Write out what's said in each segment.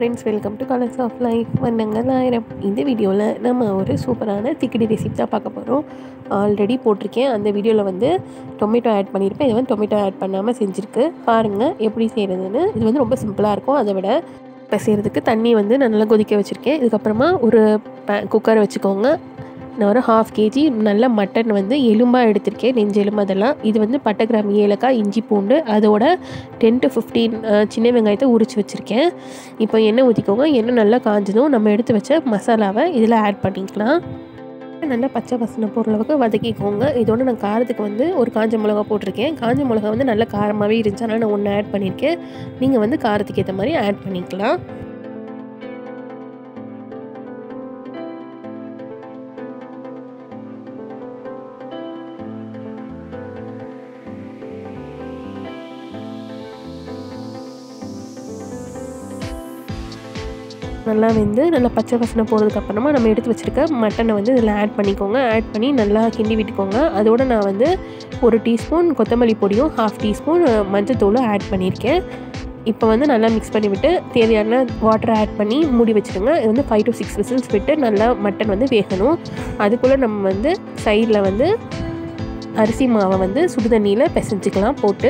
friends welcome to colours of life வண்ணங்கள் ஆயிரம் இந்த வீடியோவில் நம்ம ஒரு சூப்பரான திக்கடி ரெசிபி தான் பார்க்க போகிறோம் ஆல்ரெடி போட்டிருக்கேன் அந்த வீடியோவில் வந்து டொமேட்டோ ஆட் பண்ணியிருப்பேன் இது வந்து டொமேட்டோ ஆட் பண்ணாமல் செஞ்சுருக்கு பாருங்கள் எப்படி செய்கிறதுன்னு இது வந்து ரொம்ப சிம்பிளாக இருக்கும் அதை விட இப்போ செய்கிறதுக்கு தண்ணி வந்து நான் நல்லா கொதிக்க வச்சுருக்கேன் இதுக்கப்புறமா ஒரு பே குக்கரை வச்சுக்கோங்க நான் ஒரு ஹாஃப் கேஜி நல்ல மட்டன் வந்து எலும்பாக எடுத்திருக்கேன் நெஞ்சு எலும்பு அதெல்லாம் இது வந்து பட்டை கிராம் ஏலக்காய் இஞ்சி பூண்டு அதோட டென் டு ஃபிஃப்டீன் சின்ன வெங்காயத்தை உரிச்சு வச்சுருக்கேன் இப்போ எண்ணெய் ஊற்றிக்கோங்க எண்ணெய் நல்லா காஞ்சதும் நம்ம எடுத்து வச்ச மசாலாவை இதில் ஆட் பண்ணிக்கலாம் நல்லா பச்சை பசனை போகிற அளவுக்கு வதக்கிக்கோங்க இதோட நான் காரத்துக்கு வந்து ஒரு காஞ்ச மிளகா போட்டிருக்கேன் காஞ்ச மிளகா வந்து நல்லா காரமாகவே இருந்துச்சு அதனால் நான் ஒன்று ஆட் பண்ணியிருக்கேன் நீங்கள் வந்து காரத்துக்கு ஏற்ற மாதிரி ஆட் பண்ணிக்கலாம் நல்லா வெந்து நல்லா பச்சை பசனை போகிறதுக்கப்புறமா நம்ம எடுத்து வச்சுருக்க மட்டனை வந்து இதில் ஆட் பண்ணிக்கோங்க ஆட் பண்ணி நல்லா கிண்டி விட்டுக்கோங்க அதோடு நான் வந்து ஒரு டீஸ்பூன் கொத்தமல்லி பொடியும் ஹாஃப் டீஸ்பூன் மஞ்சத்தூளும் ஆட் பண்ணியிருக்கேன் இப்போ வந்து நல்லா மிக்ஸ் பண்ணி விட்டு தேவையான வாட்டரை ஆட் பண்ணி மூடி வச்சுருங்க இது வந்து ஃபைவ் டு சிக்ஸ் விசில்ஸ் விட்டு நல்லா மட்டன் வந்து வேகணும் அதுக்குள்ளே நம்ம வந்து சைடில் வந்து அரிசி மாவை வந்து சுடுதண்ணியில் பிசைஞ்சிக்கலாம் போட்டு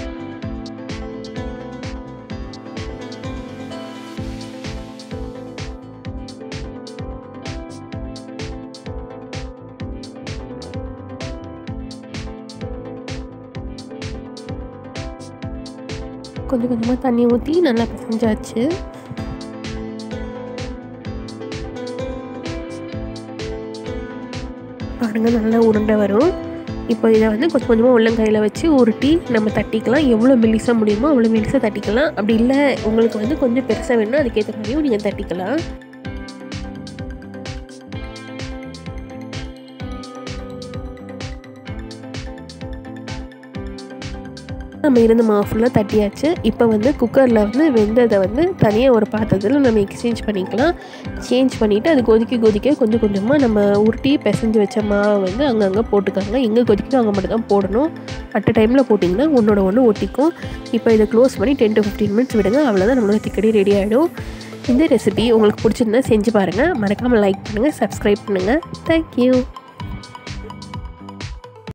கொஞ்சம் கொஞ்சமாக தண்ணி ஊற்றி நல்லா பிசைஞ்சாச்சு பாருங்கள் நல்லா உருண்டை வரும் இப்போ இதை வந்து கொஞ்சம் கொஞ்சமாக உள்ளங்கையில் வச்சு உருட்டி நம்ம தட்டிக்கலாம் எவ்வளோ மெலிசாக முடியுமோ அவ்வளோ மெலிசாக தட்டிக்கலாம் அப்படி இல்லை உங்களுக்கு வந்து கொஞ்சம் பெருசாக வேணும்னா அதுக்கேற்ற மாதிரியும் நீங்கள் தட்டிக்கலாம் நம்ம இருந்த மாவு ஃபுல்லாக தட்டியாச்சு இப்போ வந்து குக்கரில் வந்து வெந்ததை வந்து தனியாக ஒரு பாத்திரத்தில் நம்ம எக்ஸ்சேஞ்ச் பண்ணிக்கலாம் சேஞ்ச் பண்ணிவிட்டு அது கொதிக்க கொதிக்க கொஞ்சம் கொஞ்சமாக நம்ம உருட்டி பிசைஞ்சு வச்ச மாவை வந்து அங்கங்கே போட்டுக்காங்க எங்கே கொதிக்கணும் அங்கே மட்டும் தான் போடணும் அட் டைமில் போட்டிங்கன்னா ஒன்றோட ஒன்று ஒட்டிக்கும் இப்போ இதை க்ளோஸ் பண்ணி டென் டு ஃபிஃப்டீன் மினிட்ஸ் விடுங்க அவ்வளோதான் நம்மளோட திக்கடி ரெடி ஆகிடும் இந்த ரெசிபி உங்களுக்கு பிடிச்சிருந்தா செஞ்சு பாருங்கள் மறக்காமல் லைக் பண்ணுங்கள் சப்ஸ்கிரைப் பண்ணுங்கள் தேங்க்யூ